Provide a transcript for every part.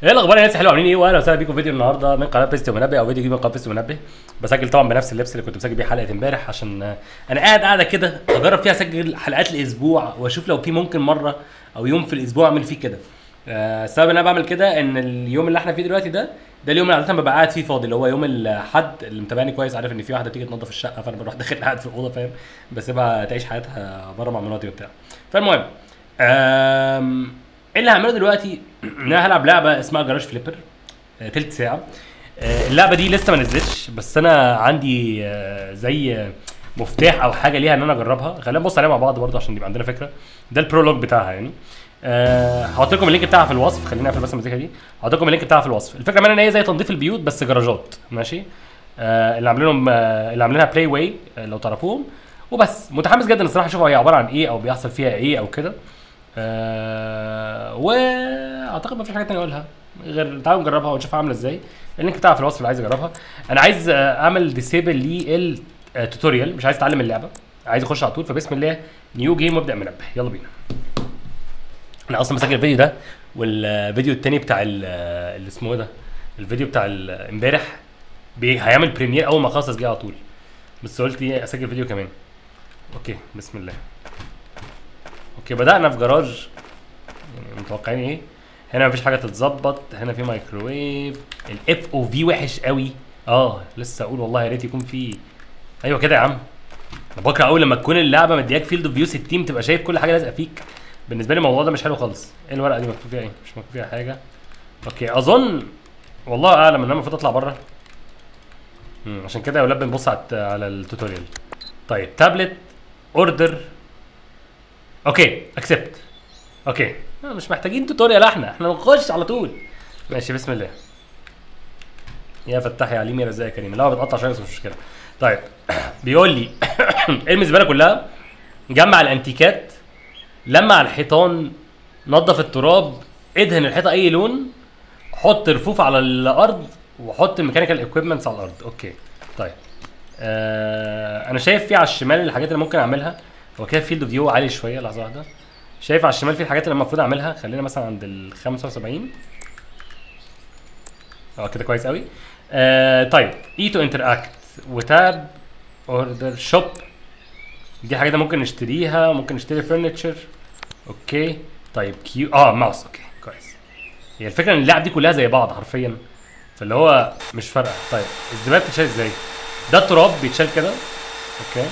ايه الاخبار يا ناس حلوه عاملين ايه واهلا وسهلا بيكم في فيديو النهارده من قناه بيستي ومنبه او فيديو جديد من قناه بيستي ومنبه بسجل طبعا بنفس اللبس اللي كنت مسجل بيه حلقه امبارح عشان آه، انا قاعد قاعده كده اجرب فيها اسجل حلقات الاسبوع واشوف لو في ممكن مره او يوم في الاسبوع اعمل فيه كده آه، السبب ان انا بعمل كده ان اليوم اللي احنا فيه دلوقتي ده ده اليوم اللي عاده ببقى قاعد فيه فاضي اللي هو يوم الاحد اللي متابعني كويس عارف ان في واحده تيجي تنظف الشقه فانا بروح داخل قاعد في الاوضه فاهم بسيبها تعيش حياتها بره مع مراتي وبتاع فالمهم آم، ايه اللي هعمله دلوقتي ان انا هلعب لعبه اسمها جراج فليبر آه، تلت ساعه آه، اللعبه دي لسه ما نزلتش بس انا عندي آه، زي آه، مفتاح او حاجه ليها ان انا اجربها خلينا نبص عليها مع بعض برضه عشان يبقى عندنا فكره ده البرولوج بتاعها يعني أه هحط لكم اللينك بتاعها في الوصف خلينا نقفل بس المزيكا دي هحط لكم اللينك بتاعها في الوصف الفكره منها ان هي زي تنظيف البيوت بس جراجات ماشي أه اللي عاملينهم آه، اللي عاملينها بلاي واي آه، لو تعرفوهم وبس متحمس جدا الصراحه اشوف هي عباره عن ايه او بيحصل فيها ايه او كده أه واعتقد ما فيش حاجه تانية اقولها غير تعالوا نجربها ونشوفها عامله ازاي اللينك بتاعها في الوصف اللي عايز يجربها انا عايز آه، اعمل ديسيبل للتوتوريال مش عايز اتعلم اللعبه عايز اخش على طول فبسم الله نيو جيم وابدا منبه يلا بينا انا اصلا مسجل الفيديو ده والفيديو التاني بتاع ال- اللي اسمه ايه ده الفيديو بتاع ال- امبارح بي- هيعمل بريمير اول ما اخلص تسجيل على طول بس قلت ايه اسجل فيديو كمان اوكي بسم الله اوكي بدأنا في جراج يعني متوقعين ايه هنا مفيش حاجه تتظبط هنا في مايكروويف الاف او في وحش قوي اه لسه اقول والله يا ريت يكون في ايوه كده يا عم انا بكره قوي لما تكون اللعبه مدياك فيلد اوف فيو 60 تبقى شايف كل حاجه لازقه فيك بالنسبه لي الموضوع ده مش حلو خالص ايه الورقه دي مكتوب فيها ايه مش مكتوب فيها حاجه اوكي اظن والله اعلم ان انا المفروض اطلع بره مم، عشان كده يا ولاد بنبص على الت- على التوتوريال طيب تابلت اوردر اوكي اكسبت اوكي آه، مش محتاجين توتوريال احنا احنا نخش على طول ماشي بسم الله يا فتاح يا عليم يا رزاق يا كريم لا بتقطع شويه بس مش مشكله طيب بيقول لي ارمي الزباله كلها جمع الانتيكات لمع الحيطان نظف التراب ادهن الحيطه اي لون حط رفوف على الارض وحط الميكانيكال اكويبمنتس على الارض اوكي طيب آه انا شايف في على الشمال الحاجات اللي ممكن اعملها هو كده فيلد فيو عالي شويه لحظه واحده شايف على الشمال في الحاجات اللي المفروض اعملها خلينا مثلا عند ال 75 اه كده كويس قوي آه طيب اي تو انتراكت وتاب اوردر شوب دي حاجه ده ممكن نشتريها ممكن نشتري فرنتشر اوكي طيب كيو اه ماوس اوكي كويس هي الفكره ان اللعب دي كلها زي بعض حرفيا فاللي هو مش فارقه طيب الزباله بتتشال ازاي ده التراب بيتشال كده اوكي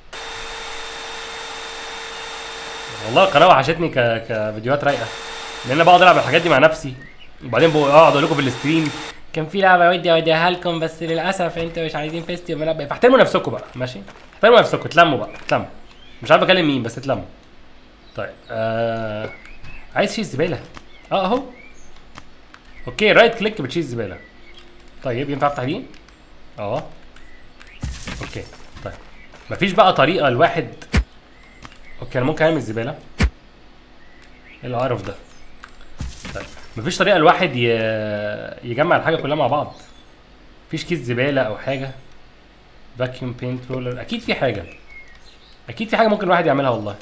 والله القناه وحشتني ك... كفيديوهات رايقه لان انا بقعد العب الحاجات دي مع نفسي وبعدين بقعد اقول لكم في الستريم كان في لعبه ودي اوديها لكم بس للاسف انتوا مش عايزين فيستي ولا فاحترموا نفسكم بقى ماشي احترموا نفسكم اتلموا بقى اتلموا مش عارف اكلم مين بس اتلموا طيب آه... عايز شيء زباله اه اهو اوكي رايت كليك بتشيل الزباله طيب ينفع افتح دي اه اوكي طيب مفيش بقى طريقه الواحد اوكي انا ممكن اعمل الزباله ايه القرف ده طيب مفيش طريقه الواحد ي... يجمع الحاجه كلها مع بعض مفيش كيس زباله او حاجه فاكيوم بينت رولر اكيد في حاجه اكيد في حاجه ممكن الواحد يعملها والله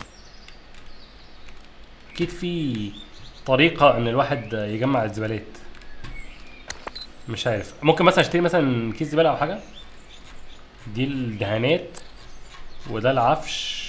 اكيد في طريقه ان الواحد يجمع الزبالات مش عارف ممكن مثلا اشتري مثلا كيس زباله او حاجه دي الدهانات وده العفش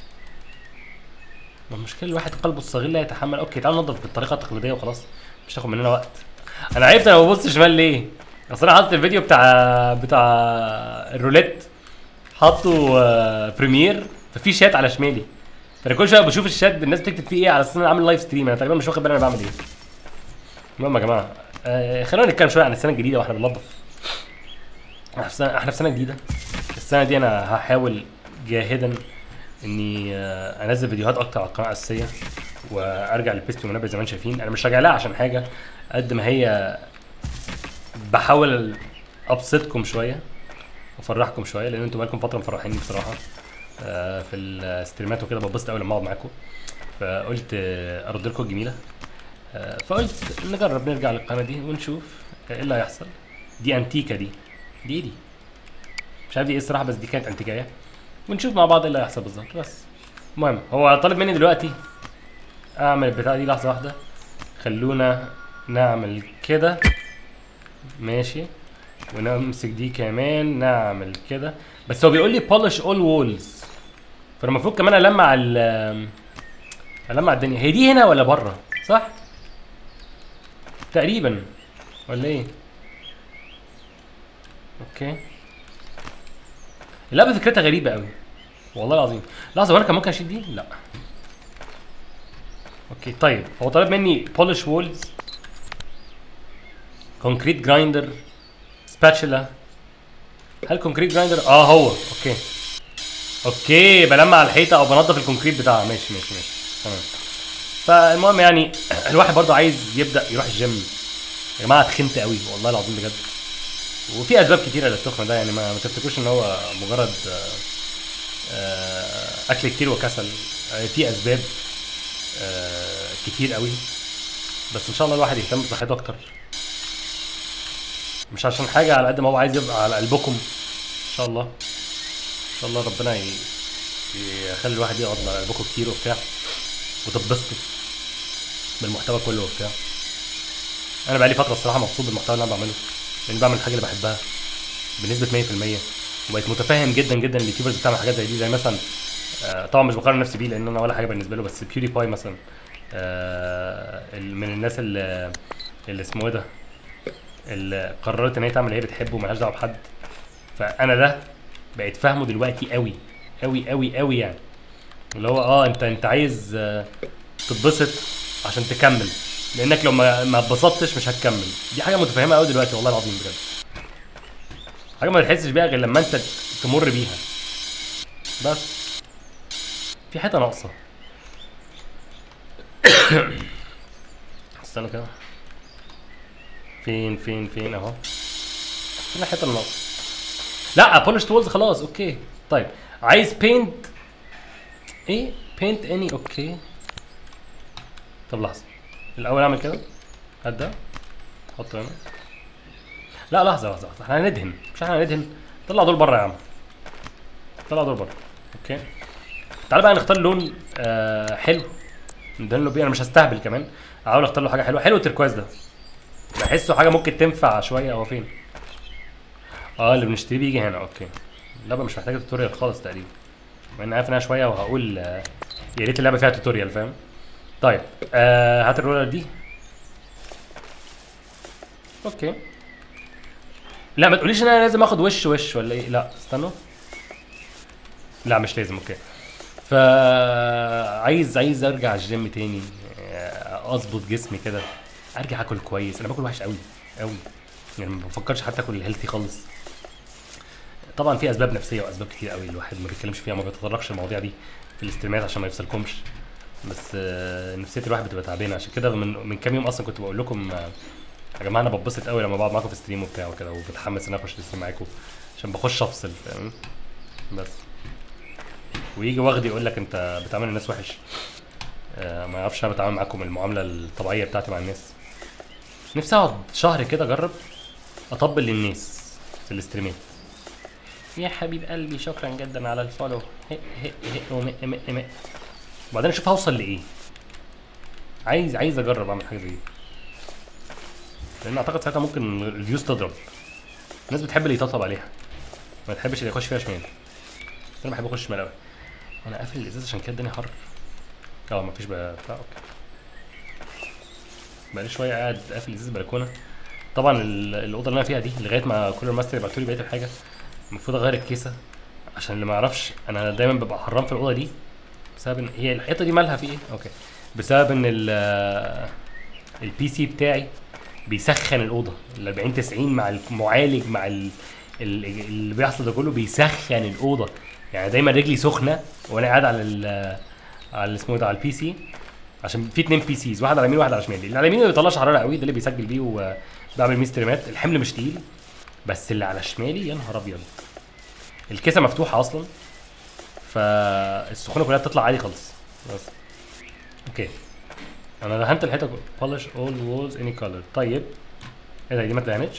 ما المشكله الواحد قلبه الصغير لا يتحمل اوكي تعال ننظف بالطريقه التقليديه وخلاص مش تاخد مننا وقت انا عرفت انا ببص شمال ليه اصل انا حاطط الفيديو بتاع بتاع الروليت حاطه آه، بريمير ففي شات على شمالي فانا كل شويه بشوف الشات الناس بتكتب فيه ايه على اساس ان انا عامل لايف ستريم انا تقريبا مش واخد بالي انا بعمل ايه المهم يا جماعه آه خلينا نتكلم شويه عن السنه الجديده واحنا بننظف احنا في سنه احنا في سنه جديده السنه دي انا هحاول جاهدا اني آه، انزل فيديوهات اكتر على القناه الاساسيه وارجع للبيستي منبه زي ما انتم شايفين انا مش راجع لها عشان حاجه قد ما هي بحاول ابسطكم شويه وافرحكم شويه لان انتوا بقالكم فتره مفرحيني بصراحه آه، في الستريمات وكده ببسط قوي لما اقعد معاكم فقلت آه، ارد لكم الجميله آه، فقلت نجرب نرجع للقناه دي ونشوف ايه اللي هيحصل دي انتيكا دي دي إيه دي مش عارف دي ايه الصراحه بس دي كانت انتيكايه ونشوف مع بعض ايه اللي هيحصل بالظبط بس المهم هو طالب مني دلوقتي اعمل البتاعه دي لحظه واحده خلونا نعمل كده ماشي ونمسك دي كمان نعمل كده بس هو بيقول لي polish all walls فانا المفروض كمان المع ال المع الدنيا هي دي هنا ولا بره صح تقريبا ولا ايه اوكي اللعبه فكرتها غريبه قوي والله العظيم لحظه وانا كان ممكن اشيل دي لا اوكي طيب هو طالب مني بولش وولز كونكريت جرايندر سباتشولا هل كونكريت جرايندر اه هو اوكي اوكي بلمع الحيطه او بنضف الكونكريت بتاعها ماشي ماشي ماشي تمام فالمهم يعني الواحد برضه عايز يبدا يروح الجيم يا جماعه اتخنت قوي والله العظيم بجد وفي اسباب كتيره للتخن ده يعني ما, ما تفتكروش ان هو مجرد آه، آه، اكل كتير وكسل آه، في اسباب آه، كتير قوي بس ان شاء الله الواحد يهتم بصحته اكتر مش عشان حاجه على قد ما هو عايز يبقى على قلبكم ان شاء الله ان شاء الله ربنا ي... يخلي الواحد يقعد على قلبكم كتير وبتاع وتتبسطوا بالمحتوى كله وبتاع انا بقالي فتره الصراحه مبسوط بالمحتوى اللي انا بعمله لان بعمل الحاجه اللي بحبها بنسبه 100% وبقيت متفاهم جدا جدا اليوتيوبرز بتعمل حاجات زي دي زي مثلا آه، طبعا مش بقارن نفسي بيه لان انا ولا حاجه بالنسبه له بس بيودي باي مثلا آه، ال- من الناس اللي اللي اسمه ايه ده اللي قررت ان هي تعمل اللي هي بتحبه وملهاش دعوه بحد فانا ده بقيت فاهمه دلوقتي قوي قوي قوي قوي يعني اللي هو اه انت انت عايز آه، تتبسط عشان تكمل لانك لو ما ما اتبسطتش مش هتكمل دي حاجه متفهمه قوي دلوقتي والله العظيم بجد حاجه ما تحسش بيها غير لما انت تمر بيها بس في حته ناقصه استنى كده فين فين فين اهو فين الحته اللي ناقصه لا بولش وولز خلاص اوكي طيب عايز بينت ايه بينت اني اوكي طب لحظه الاول اعمل كده هات ده حطه هنا لا لحظه لحظه لحظه احنا هندهن مش احنا هندهن طلع دول بره يا عم طلع دول بره اوكي تعال بقى نختار لون آه حلو ندهن له بيه انا مش هستهبل كمان احاول اختار له حاجه حلوه حلو التركواز ده بحسه حاجه ممكن تنفع شويه هو فين اه اللي بنشتريه بيجي هنا اوكي اللعبه مش محتاجه توتوريال خالص تقريبا مع اني عارف انها شويه وهقول آه يا ريت اللعبه فيها توتوريال فاهم طيب آه هات الرولر دي اوكي لا ما تقوليش ان انا لازم اخد وش وش ولا ايه لا استنوا لا مش لازم اوكي فعايز عايز ارجع الجيم تاني آه، اظبط جسمي كده ارجع اكل كويس انا باكل وحش قوي قوي يعني ما بفكرش حتى اكل هيلثي خالص طبعا في اسباب نفسيه واسباب كتير قوي الواحد ما بيتكلمش فيها ما بيتطرقش المواضيع دي في الاستريمات عشان ما يفصلكمش بس آه، نفسيه الواحد بتبقى تعبانه عشان كده من من كام يوم اصلا كنت بقول لكم آه، يا جماعه انا بتبسط قوي لما بقعد معاكم في ستريم وبتاع وكده وبتحمس ان انا اخش الستريم معاكم عشان بخش افصل فاهم بس ويجي واخد يقول لك انت بتعامل الناس وحش آه ما يعرفش انا بتعامل معاكم المعامله الطبيعيه بتاعتي مع الناس نفسي اقعد شهر كده اجرب اطبل للناس في الاستريمات يا حبيب قلبي شكرا جدا على الفولو هي هي هي ومق مق مق وبعدين اشوف هوصل لايه عايز عايز اجرب اعمل حاجه زي دي لان اعتقد ساعتها ممكن الفيوز تضرب الناس بتحب اللي يطبطب عليها ما تحبش اللي يخش فيها شمال بس انا بحب اخش شمال قوي انا قافل الازاز عشان كده الدنيا حر اه مفيش بقى بتاع اوكي بقالي شويه قاعد قافل ازاز البلكونه طبعا ال- الاوضه اللي انا فيها دي لغايه ما كولر ماستر يبعتوا لي بقيه الحاجه المفروض اغير الكيسه عشان اللي ما يعرفش انا دايما ببقى حرام في الاوضه دي بسبب ان هي الحيطه دي مالها في ايه اوكي بسبب ان ال البي سي بتاعي بيسخن الاوضه ال 40 90 مع المعالج مع ال ال- اللي بيحصل ده كله بيسخن الاوضه يعني دايما رجلي سخنه وانا قاعد على ال على ال- اسمه إيه ده على البي سي عشان في اتنين بي سيز واحد على يمين وواحد على شمال اللي على يمين ما بيطلعش حراره قوي ده اللي بيسجل بيه وبعمل بيه ستريمات الحمل مش تقيل بس اللي على شمالي يا نهار ابيض الكيسه مفتوحه اصلا فالسخونه كلها بتطلع عادي خالص بس اوكي انا دهنت الحيطه polish all walls any color طيب ايه ده دي ما اتدهنتش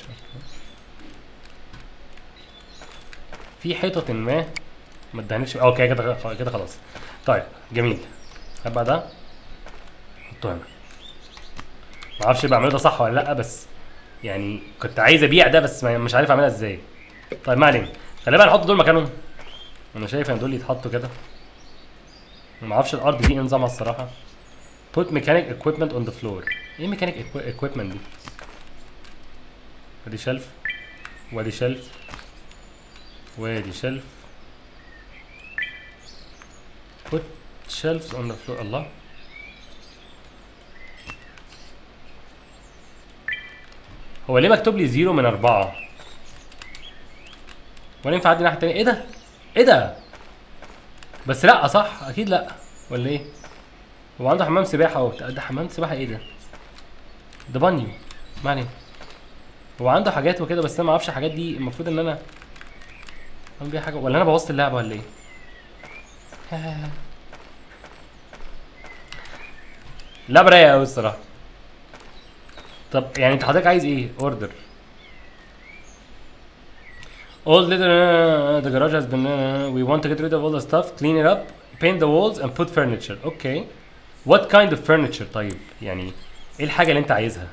في حيطه ما ما اتدهنتش اوكي كده كده خلاص طيب جميل هبقى ده حطه هنا ما اعرفش بعمله ده صح ولا لا بس يعني كنت عايز ابيع ده بس ما- مش عارف اعملها ازاي طيب ما علينا خلينا بقى نحط دول مكانهم انا شايف ان دول يتحطوا كده ما اعرفش الارض دي ايه نظامها الصراحه put mechanic equipment on the floor ايه mechanic equi- equipment دي ادي شلف وادي شلف وادي شلف put shelves on the floor الله هو ليه مكتوب لي زيرو من أربعة؟ ولا ينفع أعدي الناحية التانية؟ إيه ده؟ إيه ده؟ بس لأ صح؟ أكيد لأ ولا إيه؟ هو عنده حمام سباحة وبتاع ده حمام سباحة إيه ده؟ ده بانيو ما علينا هو عنده حاجات وكده بس أنا معرفش الحاجات دي المفروض إن أنا أعمل بيها حاجة ولا أنا بوظت اللعبة ولا إيه؟ لعبة رايقة أوي الصراحة طب يعني انت حضرتك عايز ايه؟ اوردر All the, uh, the garage has been uh, we want to get rid of all the stuff clean it up paint the walls and put furniture okay what kind of furniture طيب يعني ايه الحاجة اللي انت عايزها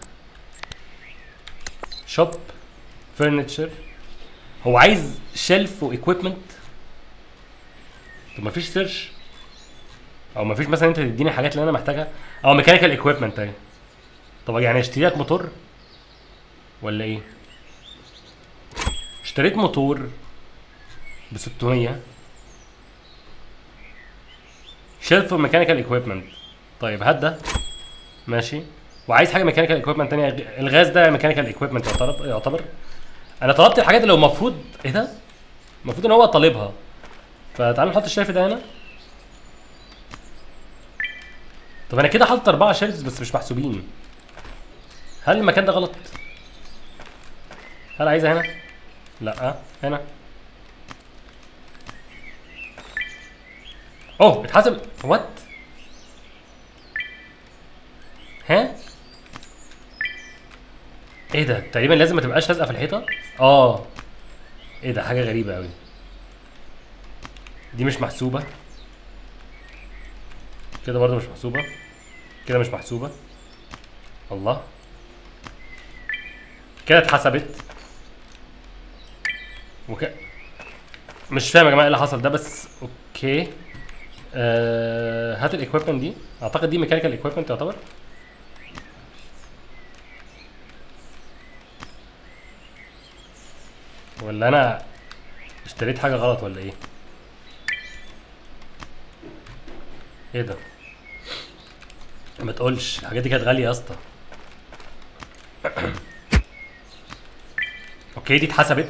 shop furniture هو عايز shelf و equipment طب مفيش سيرش او مفيش مثلا انت تديني الحاجات اللي انا محتاجها او ميكانيكال equipment اهي طب يعني اشتري لك موتور ولا ايه اشتريت موتور ب 600 شيلف ميكانيكال ايكويبمنت طيب هات ده ماشي وعايز حاجه ميكانيكال ايكويبمنت تانية الغاز ده ميكانيكال ايكويبمنت يعتبر يعتبر انا طلبت الحاجات اللي هو المفروض ايه ده المفروض ان هو طالبها فتعال نحط الشايف ده هنا طب انا كده حاطط اربعه شيلفز بس مش محسوبين هل المكان ده غلط؟ هل عايزها هنا؟ لا هنا اوه اتحسب وات ها ايه ده تقريبا لازم ما تبقاش لازقه في الحيطه اه ايه ده حاجه غريبه قوي دي مش محسوبه كده برضه مش محسوبه كده مش محسوبه الله كده اتحسبت وك... مش فاهم يا جماعه ايه اللي حصل ده بس اوكي آه... هات الايكويبمنت دي اعتقد دي ميكانيكال ايكويبمنت تعتبر ولا انا اشتريت حاجه غلط ولا ايه ايه ده ما تقولش الحاجات دي كانت غاليه يا اسطى اوكي دي اتحسبت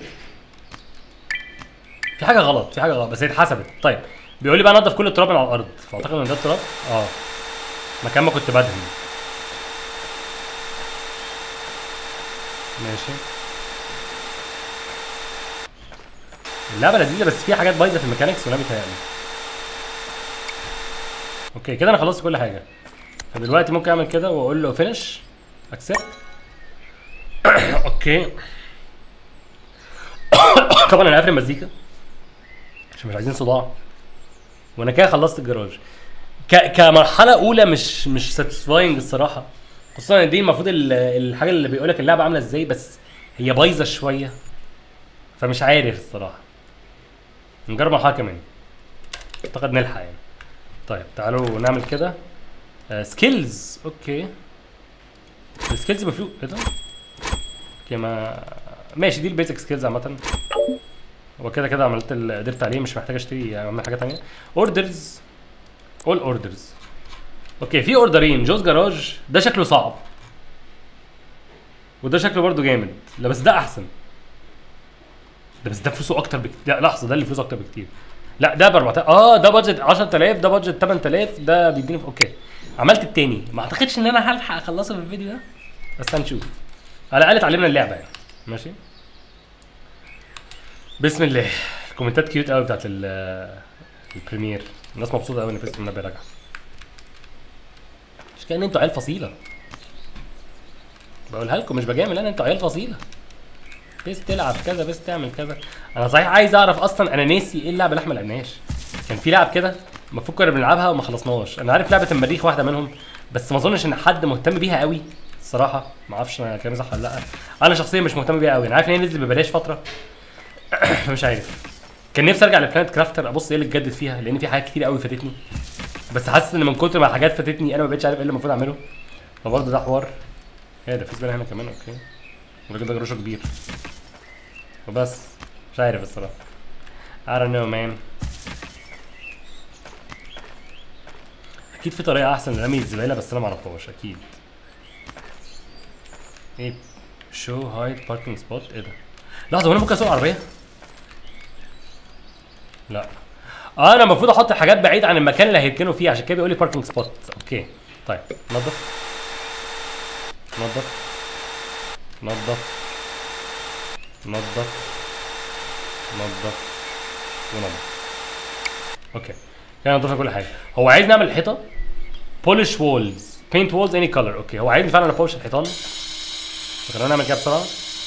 في حاجه غلط في حاجه غلط بس هي اتحسبت طيب بيقول لي بقى نضف كل التراب اللي على الارض فاعتقد ان ده التراب اه مكان ما كنت بدهن ماشي اللعبه لذيذه بس في حاجات بايظه في الميكانكس ولا بيتهيألي اوكي كده انا خلصت كل حاجه فدلوقتي ممكن اعمل كده واقول له فينش اكسبت اوكي طبعا انا قافل المزيكا عشان مش عايزين صداع وانا كده خلصت الجراج ك... كمرحله اولى مش مش ساتيسفاينج الصراحه خصوصا ان دي المفروض ال- الحاجه اللي بيقول لك اللعبه عامله ازاي بس هي بايظه شويه فمش عارف الصراحه نجرب مرحله كمان اعتقد نلحق يعني طيب تعالوا نعمل كده سكيلز اوكي السكيلز المفروض ايه ده اوكي ما ماشي دي البيزك سكيلز عامه هو كده كده عملت اللي قدرت عليه مش محتاج اشتري اعمل حاجه تانية اوردرز اول اوردرز اوكي في اوردرين جوز جراج ده شكله صعب وده شكله برضه جامد لا بس ده احسن ده بس ده فلوسه اكتر بكتير لا لحظه ده اللي فلوسه اكتر بكتير لا ده ب 4000 اه ده بادجت 10000 ده بادجت 8000 ده بيديني في اوكي عملت التاني ما اعتقدش ان انا هلحق اخلصه في الفيديو ده بس هنشوف على الاقل اتعلمنا اللعبه يعني ماشي بسم الله الكومنتات كيوت قوي بتاعت ال- البريمير الناس مبسوطه قوي ان فيست النبي راجع مش كان انتوا عيال فصيله بقولها لكم مش بجامل انا انتوا عيال فصيله بس تلعب كذا بس تعمل كذا انا صحيح عايز اعرف اصلا انا ناسي ايه اللعبه اللي احنا ما لعبناهاش كان في لعب كده المفروض كنا بنلعبها وما خلصناش انا عارف لعبه المريخ واحده منهم بس ما اظنش ان حد مهتم بيها قوي الصراحه ما اعرفش انا كلامي صح ولا لا انا شخصيا مش مهتم بيها قوي انا عارف ان هي نزلت ببلاش فتره مش عارف كان نفسي ارجع لبلانت كرافتر ابص ايه اللي اتجدد فيها لان في حاجات كتير قوي فاتتني بس حاسس ان من كتر ما الحاجات فاتتني انا ما بقتش عارف ايه اللي المفروض اعمله فبرضه ده حوار ايه ده في زباله هنا كمان اوكي الراجل ده جروشه كبير وبس مش عارف الصراحه I don't know man اكيد في طريقه احسن لرمي الزباله بس انا ما اعرفهاش اكيد ايه شو هايد باركينج سبوت ايه ده لحظه هو انا ممكن اسوق عربيه لا اه انا المفروض احط حاجات بعيد عن المكان اللي هيركنوا فيه عشان كده بيقول لي باركينج سبوت اوكي طيب نظف نظف نظف نظف نظف ونظف اوكي كده نضفنا كل حاجه هو عايز نعمل حيطه بولش وولز بينت وولز اني كلر اوكي هو عايزني فعلا ابولش الحيطان خلينا نعمل كده بسرعه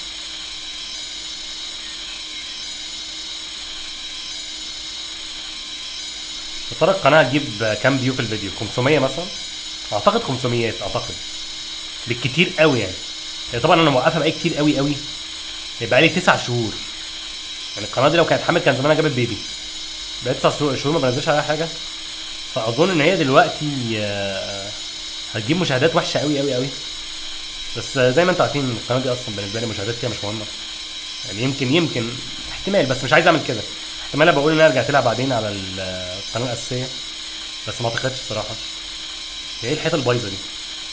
يا ترى القناه هتجيب كام فيو في الفيديو 500 مثلا اعتقد 500 اعتقد بالكتير قوي يعني يعني طبعا انا موقفها بقالي كتير قوي قوي يبقى لي 9 شهور يعني القناه دي لو كانت حامل كان زمانها جابت بيبي بقى 9 شهور شهور ما بنزلش عليها حاجه فاظن ان هي دلوقتي آه، هتجيب مشاهدات وحشه قوي قوي قوي بس آه، زي ما انتوا عارفين القناه دي اصلا بالنسبه لي مشاهدات فيها مش مهمه يعني يمكن يمكن احتمال بس مش عايز اعمل كده احتمال بقول ان انا رجعت لها بعدين على ال- القناه الاساسيه بس ما اعتقدش الصراحه هي ايه الحيطه البايظه دي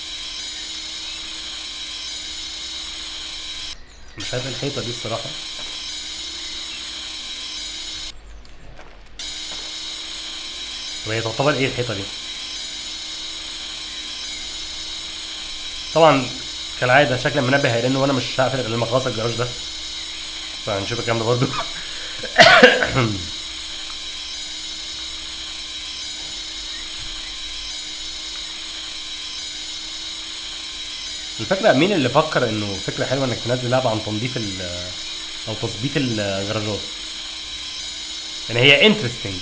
مش عارف ايه الحيطه دي الصراحه طب هي تعتبر ايه الحيطه دي طبعا كالعاده شكل المنبه هيرن وانا مش هقفل غير لما اخلص الجراج ده فهنشوف الكلام ده برضه الفكره مين اللي فكر انه فكره حلوه انك تنزل لعبه عن تنظيف ال او تظبيط الجراجات يعني هي انترستنج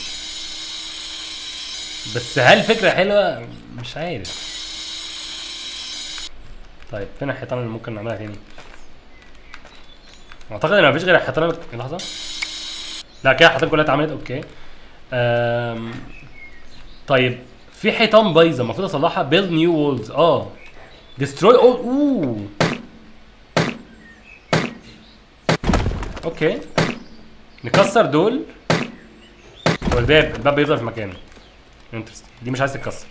بس هل فكره حلوه مش عارف طيب فين الحيطان اللي ممكن نعملها تاني اعتقد ان مفيش غير الحيطان اللي- لحظه لا كده الحيطان كلها اتعملت اوكي أم... طيب في حيطان بايظه المفروض اصلحها بيلد نيو وولز اه ديستروي اول اوه اوكي نكسر دول والباب الباب بيفضل في مكانه انترست دي مش عايز تتكسر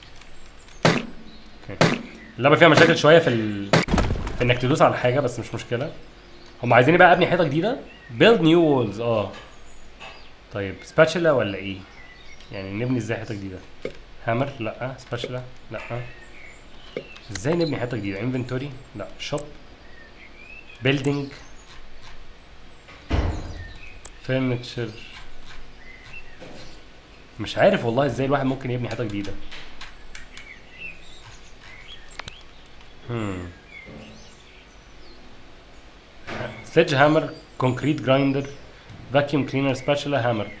اوكي اللعبه فيها مشاكل شويه في ال... في انك تدوس على حاجه بس مش مشكله هم عايزيني بقى ابني حيطه جديده بيلد نيو وولز اه طيب سباتشولا ولا ايه يعني نبني ازاي حيطه جديده هامر لا سباتشولا لا ازاي نبني حيطه جديده انفنتوري لا شوب بيلدينج فرنتشر مش عارف والله ازاي الواحد ممكن يبني حيطه جديده هم سليدج هامر كونكريت جرايندر فاكيوم كلينر سباتشولا هامر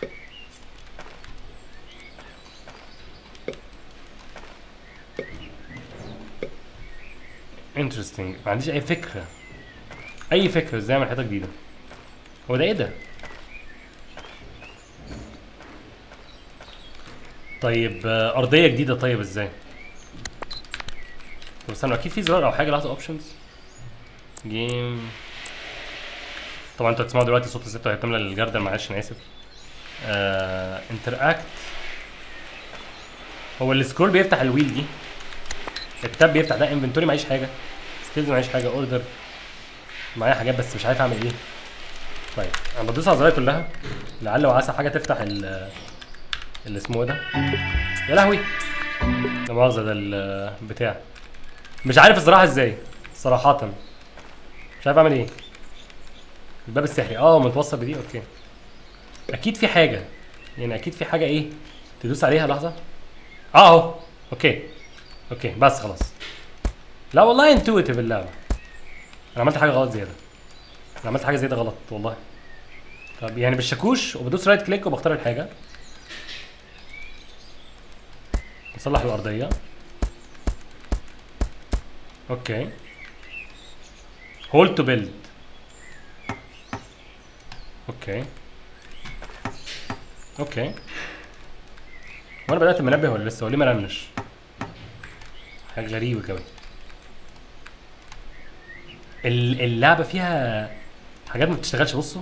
انترستنج ما عنديش اي فكره اي فكره ازاي اعمل حيطه جديده هو ده ايه ده طيب آه، ارضيه جديده طيب ازاي طب استنى اكيد في زرار او حاجه لحظه اوبشنز جيم طبعا انتوا هتسمعوا دلوقتي صوت الست وهي بتملى الجردل معلش انا اسف انتراكت هو السكرول بيفتح الويل دي التاب بيفتح ده انفنتوري معيش حاجه سكيلز معيش حاجه اوردر معايا حاجات بس مش عارف اعمل ايه طيب انا بدوس على الزراير كلها لعل وعسى حاجه تفتح ال اللي اسمه ايه ده يا لهوي لا مؤاخذه ده البتاع مش عارف الصراحه ازاي صراحه مش عارف اعمل ايه الباب السحري اه متوصل بدي اوكي اكيد في حاجه يعني اكيد في حاجه ايه تدوس عليها لحظه اه اهو اوكي اوكي بس خلاص لا والله انتويتيف اللعبه انا عملت حاجه غلط زياده انا عملت حاجه زياده غلط والله طب يعني بالشاكوش وبدوس رايت كليك وبختار الحاجه نصلح الارضيه اوكي هولد تو بيلد اوكي اوكي وانا بدات المنبه ولا لسه هو ليه ما رنش حاجه غريبه كده ال- اللعبه فيها حاجات ما بتشتغلش بصوا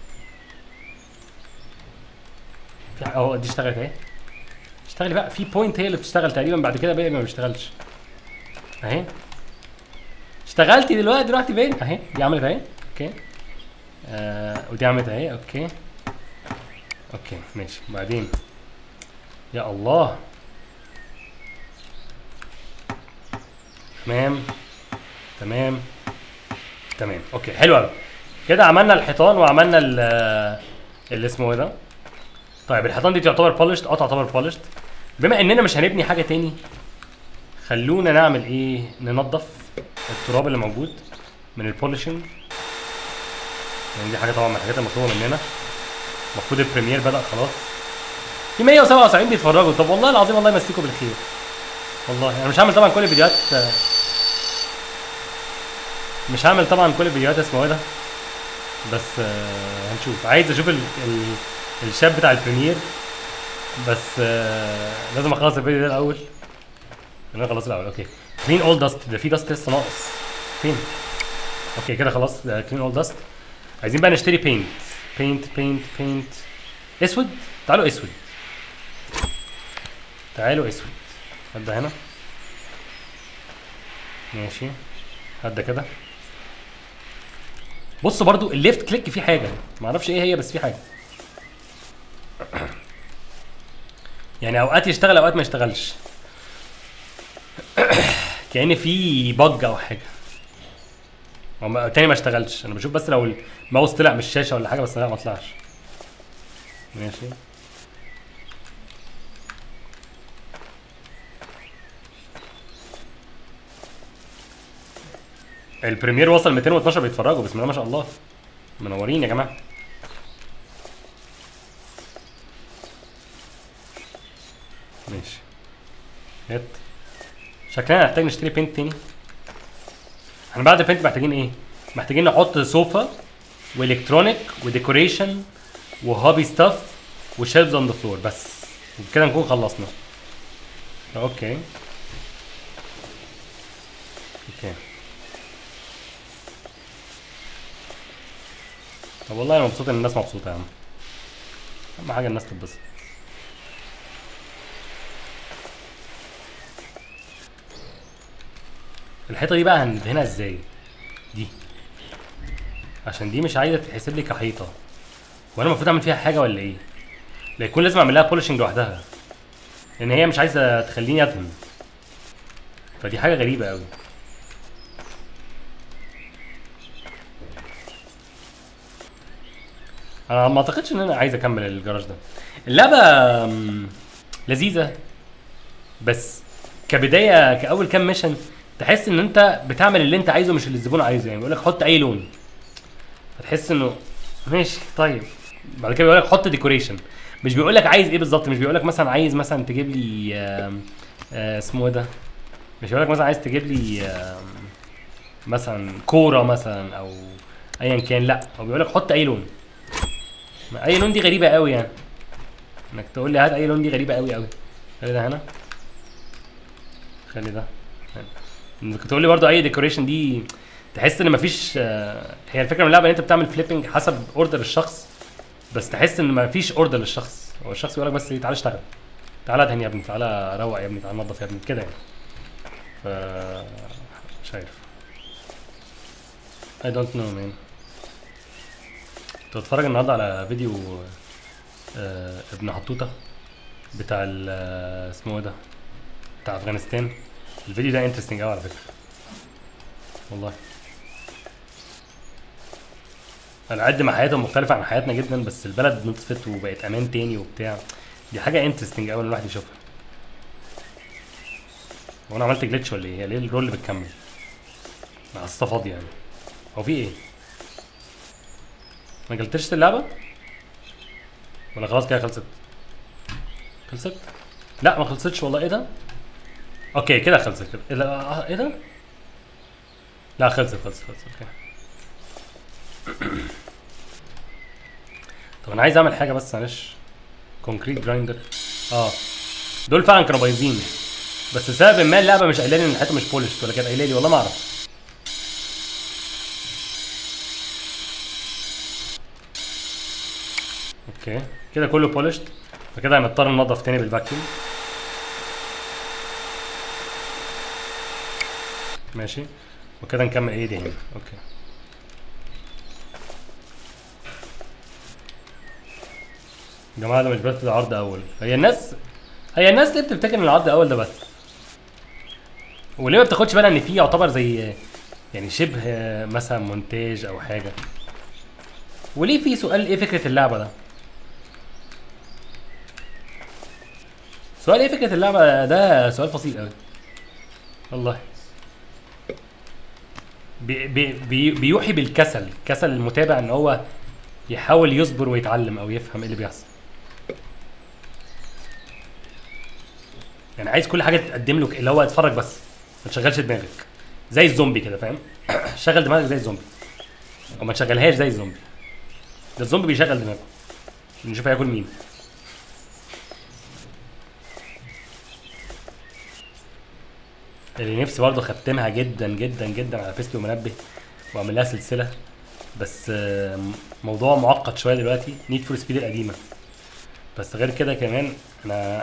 في ح- اهو دي اشتغلت اهي اشتغلي بقى في بوينت هي اللي بتشتغل تقريبا بعد كده باقي ما بيشتغلش اهي اشتغلتي دلوقتي رحتي فين اهي دي عملت اهي اوكي آه ودي عملت اهي اوكي اوكي ماشي بعدين يا الله تمام تمام تمام اوكي حلو قوي كده عملنا الحيطان وعملنا ال اللي اسمه ايه ده طيب الحيطان دي تعتبر بولشت اه تعتبر بولشت بما اننا مش هنبني حاجه تاني خلونا نعمل ايه ننظف التراب اللي موجود من البولشنج يعني دي حاجه طبعا من الحاجات المطلوبه مننا المفروض البريمير بدا خلاص في 177 بيتفرجوا طب والله العظيم الله يمسيكم بالخير والله انا مش هعمل طبعا كل الفيديوهات مش هعمل طبعا كل الفيديوهات اسمه ايه ده بس آه، هنشوف عايز اشوف ال... ال... الشاب بتاع البريمير بس آه، لازم اخلص الفيديو ده الاول انا خلاص الاول اوكي كلين اول داست ده في داست لسه ناقص فين اوكي كده خلاص ده كلين اول داست عايزين بقى نشتري بينت بينت بينت بينت اسود تعالوا اسود تعالوا اسود هات ده هنا ماشي هات ده كده بص برضو الليفت كليك فيه حاجه ما اعرفش ايه هي بس في حاجه يعني اوقات يشتغل اوقات ما يشتغلش كأن في بج او حاجه هو ما- تاني ما اشتغلش انا بشوف بس لو الماوس طلع من الشاشه ولا حاجه بس لا ما طلعش ماشي البريمير وصل 212 بيتفرجوا بسم الله ما شاء الله منورين يا جماعه ماشي هات شكلنا هنحتاج نشتري بينت تاني احنا بعد البينت محتاجين ايه محتاجين نحط صوفا والكترونيك وديكوريشن وهوبي ستاف وشيلفز اون ذا فلور بس وبكده نكون خلصنا اوكي اوكي طب والله انا مبسوط ان الناس مبسوطه يا عم اهم حاجه الناس تتبسط الحيطه دي بقى هندهنها ازاي دي عشان دي مش عايزه تتحسب لي كحيطه وانا المفروض اعمل فيها حاجه ولا ايه لا يكون لازم اعمل لها بولشنج لوحدها لان هي مش عايزه تخليني ادهن فدي حاجه غريبه قوي انا ما اعتقدش ان انا عايز اكمل الجراج ده اللعبه مم، لذيذه بس كبدايه كاول كام ميشن تحس ان انت بتعمل اللي انت عايزه مش اللي الزبون عايزه يعني بيقول لك حط اي لون فتحس انه ماشي طيب بعد كده بيقول لك حط ديكوريشن مش بيقول لك عايز ايه بالظبط مش بيقول لك مثلا عايز مثلا تجيب لي آم، آه، اسمه ايه ده مش بيقول لك مثلا عايز تجيب لي آم، مثلا كوره مثلا او ايا كان لا هو بيقول لك حط اي لون ما اي لون دي غريبه قوي يعني انك تقول لي هات اي لون دي غريبه قوي قوي خلي ده هنا خلي ده هنا. انك تقول لي برضو اي ديكوريشن دي تحس ان مفيش آه، هي الفكره من اللعبه ان انت بتعمل فليبنج حسب اوردر الشخص بس تحس ان مفيش اوردر للشخص هو الشخص يقول لك بس إيه، تعالى اشتغل تعالى ادهن يا ابني تعالى روق يا ابني تعالى نظف يا ابني كده يعني ف مش عارف I don't know man كنت بتفرج النهارده على فيديو آه ابن حطوطه بتاع ال- آه، اسمه ايه ده بتاع افغانستان الفيديو ده انترستنج قوي على فكره والله انا قد ما حياتهم مختلفه عن حياتنا جدا بس البلد نطفت وبقت امان تاني وبتاع دي حاجه انترستنج قوي ان الواحد يشوفها هو انا عملت جلitch ولا ايه هي ليه الرول اللي بتكمل مع فاضيه يعني هو في ايه ما جلتش اللعبه ولا خلاص كده خلصت خلصت لا ما خلصتش والله ايه ده اوكي كده خلصت كده ايه ده آه، ايه ده لا خلصت خلصت خلصت اوكي طب انا عايز اعمل حاجه بس معلش كونكريت جرايندر اه دول فعلا كانوا بايظين بس لسبب ما اللعبه مش قايله لي ان الحته مش بولش ولا كانت قايله لي والله ما اعرف اوكي كده كله بولشت فكده هنضطر ننضف تاني بالفاكيوم ماشي وكده نكمل ايه دي هنا اوكي يا جماعه ده مش بس ده عرض اول هي الناس هي الناس ليه بتفتكر ان العرض الاول ده بس وليه ما بتاخدش بالها ان في يعتبر زي يعني شبه مثلا مونتاج او حاجه وليه في سؤال ايه فكره اللعبه ده سؤال ايه فكره اللعبه ده سؤال فصيل قوي والله بي بي بي بيوحي بالكسل كسل المتابع ان هو يحاول يصبر ويتعلم او يفهم ايه اللي بيحصل يعني عايز كل حاجه تتقدم له ك- اللي هو اتفرج بس ما تشغلش دماغك زي الزومبي كده فاهم شغل دماغك زي الزومبي او ما تشغلهاش زي الزومبي ده الزومبي بيشغل دماغه نشوف هياكل مين اللي نفسي برضه ختمها جدا جدا جدا على بيستو منبه واعمل لها سلسله بس آه، موضوع معقد شويه دلوقتي نيد فور سبيد القديمه بس غير كده كمان انا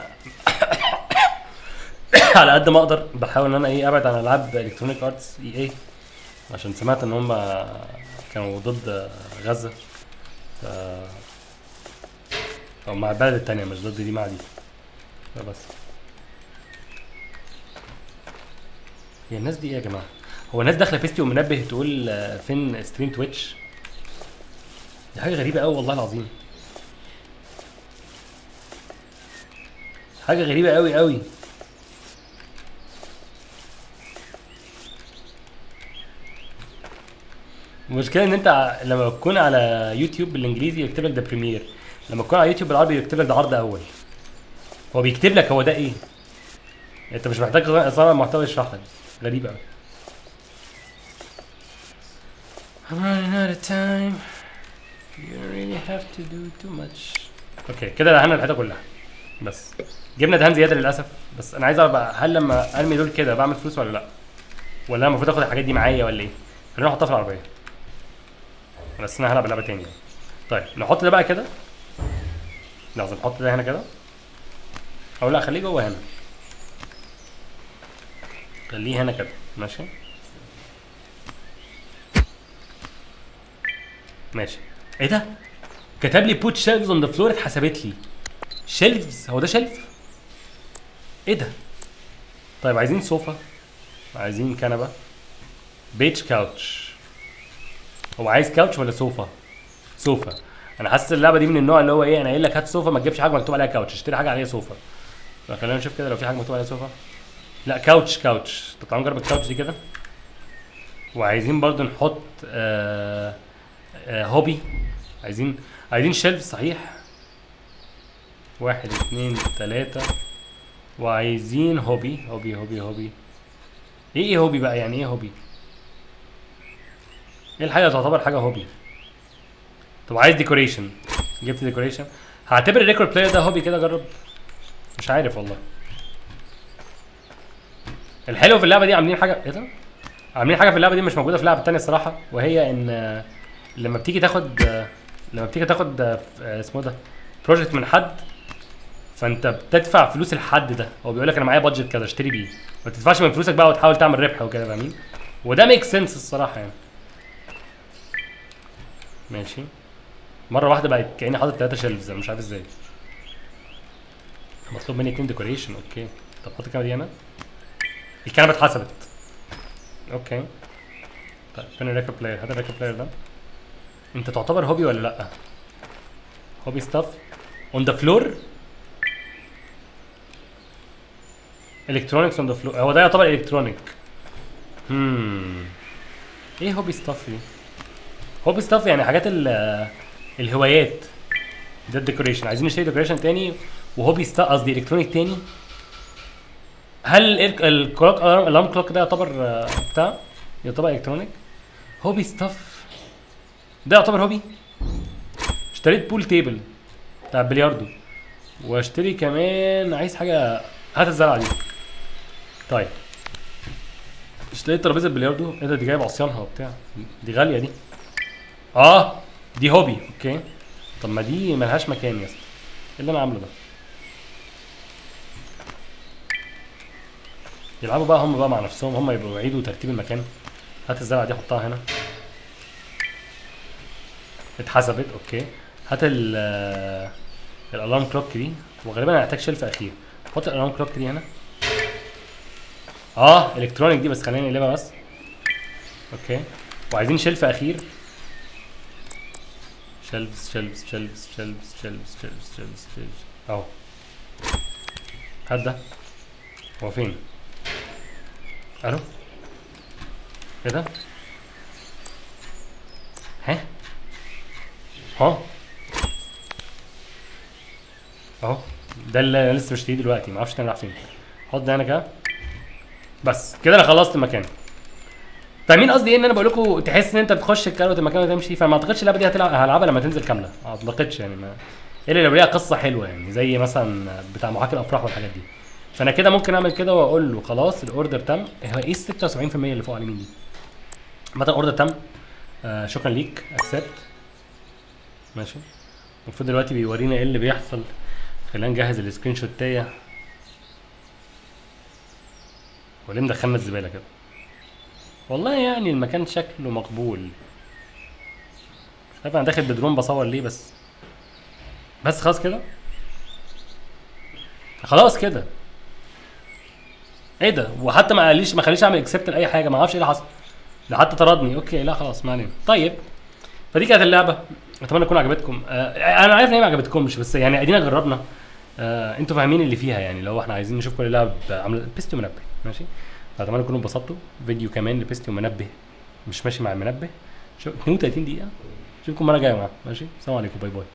على قد ما اقدر بحاول ان انا ايه ابعد عن العاب الكترونيك ارتس اي اي عشان سمعت ان هم كانوا ضد غزه ف او مع البلد التانية مش ضد دي مع دي فبس هي الناس دي ايه يا جماعه هو الناس داخله فيستي ومنبه تقول آه، فين ستريم تويتش دي حاجه غريبه قوي والله العظيم حاجه غريبه قوي قوي المشكله ان انت ع- لما تكون على يوتيوب بالانجليزي يكتب لك ده بريمير لما تكون على يوتيوب بالعربي يكتب لك ده عرض اول هو بيكتب لك هو ده ايه انت مش محتاج صانع محتوى يشرح لك غريب قوي I'm running out of time. You really have to do too much. اوكي كده دهنا الحته كلها بس جبنا دهان زياده للاسف بس انا عايز اعرف بقى هل لما ارمي دول كده بعمل فلوس ولا لا؟ ولا انا المفروض اخد الحاجات دي معايا ولا ايه؟ خلينا نحطها في العربيه بس انا هلعب لعبه تانية طيب نحط ده بقى كده لازم نحط ده هنا كده او لا خليه جوه هنا خليه هنا كده ماشي ماشي ايه ده كتب لي put shelves on the floor اتحسبت لي shelves هو ده شلف ايه ده طيب عايزين صوفا عايزين كنبه بيتش كاوتش هو عايز كاوتش ولا صوفا صوفا انا حاسس اللعبه دي من النوع اللي هو ايه انا قايل لك هات صوفا ما تجيبش حاجه مكتوب عليها كاوتش اشتري حاجه عليها صوفا فخلينا نشوف كده لو في حاجه مكتوب عليها صوفا لا كاوتش كاوتش طب تعالوا نجرب الكاوتش دي كده وعايزين برضو نحط آه آه هوبي عايزين عايزين شيلف صحيح واحد اتنين تلاتة وعايزين هوبي هوبي هوبي هوبي ايه ايه هوبي بقى يعني ايه هوبي ايه الحاجة تعتبر حاجة هوبي طب عايز ديكوريشن جبت ديكوريشن هعتبر الريكورد بلاير ده هوبي كده جرب مش عارف والله الحلو في اللعبة دي عاملين حاجة ايه ده عاملين حاجة في اللعبة دي مش موجودة في اللعبة التانية الصراحة وهي ان آه، لما بتيجي تاخد آه، لما بتيجي تاخد آه، آه، اسمه ده بروجكت من حد فانت بتدفع فلوس الحد ده هو بيقول لك انا معايا بادجت كذا اشتري بيه ما تدفعش من فلوسك بقى وتحاول تعمل ربح وكده فاهمين وده ميك سنس الصراحه يعني ماشي مره واحده بقت كاني حاطط ثلاثه شيلفز انا مش عارف ازاي مطلوب مني اتنين ديكوريشن اوكي طب حط الكاميرا دي هنا الكنبه اتحسبت اوكي طيب فين الريكورد بلاير هات الريكورد بلاير ده انت تعتبر هوبي ولا لا هوبي ستاف اون ذا فلور الكترونكس اون ذا فلور هو ده يعتبر الكترونيك هم ايه هوبي ستاف دي هوبي ستاف يعني حاجات ال الهوايات ده الديكوريشن عايزين نشتري ديكوريشن تاني وهوبي ستاف قصدي الكترونيك تاني هل الكلوك الارم كلوك ده يعتبر آه، بتاع يعتبر الكترونيك هوبي ستاف ده يعتبر هوبي اشتريت بول تيبل بتاع البلياردو واشتري كمان عايز حاجه هات الزرعه دي طيب اشتريت ترابيزه بلياردو ايه ده دي جايب عصيانها وبتاع دي غاليه دي اه دي هوبي اوكي طب ما دي ملهاش مكان يا اسطى ايه اللي انا عامله ده يلعبوا بقى هم بقى مع نفسهم هم يبقوا يعيدوا ترتيب المكان هات الزرعه دي حطها هنا اتحسبت اوكي هات ال الالارم كلوك دي وغالبا هنحتاج شلف اخير حط الالارم كلوك دي هنا اه الكترونيك دي بس خلينا نقلبها بس اوكي وعايزين شلف اخير شلفز شلفز شلفز شلفز شلفز شلفز شلفز شلفز اهو هات ده هو فين؟ الو ايه ده؟ ها؟ ها؟ اهو ده اللي انا لسه مشتريه دلوقتي ما اعرفش تاني راح فين حط ده هنا كده بس كده انا خلصت المكان فاهمين قصدي ايه ان انا بقول لكم تحس ان انت بتخش الكروت المكان وتمشي فما اعتقدش اللعبه دي هتلعب هلعبها لما تنزل كامله ما اعتقدش يعني ما الا لو ليها قصه حلوه يعني زي مثلا بتاع محاكي الافراح والحاجات دي فانا كده ممكن اعمل كده واقول له خلاص الاوردر تم هو ايه ال 76% اللي فوق على اليمين دي مثلا الاوردر تم آه شكرا ليك اكسبت ماشي المفروض دلوقتي بيورينا ايه اللي بيحصل خلينا نجهز السكرين شوتايه هو ليه مدخلنا الزباله كده والله يعني المكان شكله مقبول مش عارف انا داخل بدرون بصور ليه بس بس خلاص كده خلاص كده ايه ده وحتى ما قاليش ما خليش اعمل اكسبت لاي حاجه ما اعرفش ايه اللي حصل ده حتى طردني اوكي لا خلاص ما علينا طيب فدي كانت اللعبه اتمنى تكون عجبتكم آه انا عارف ان هي ما عجبتكمش بس يعني ادينا جربنا آه انتوا فاهمين اللي فيها يعني لو احنا عايزين نشوف كل لعبه عامله بيستي ومنبه ماشي فاتمنى تكونوا انبسطتوا فيديو كمان لبيستي ومنبه مش ماشي مع المنبه شو 32 دقيقه اشوفكم المره الجايه يا جماعه ماشي السلام عليكم باي باي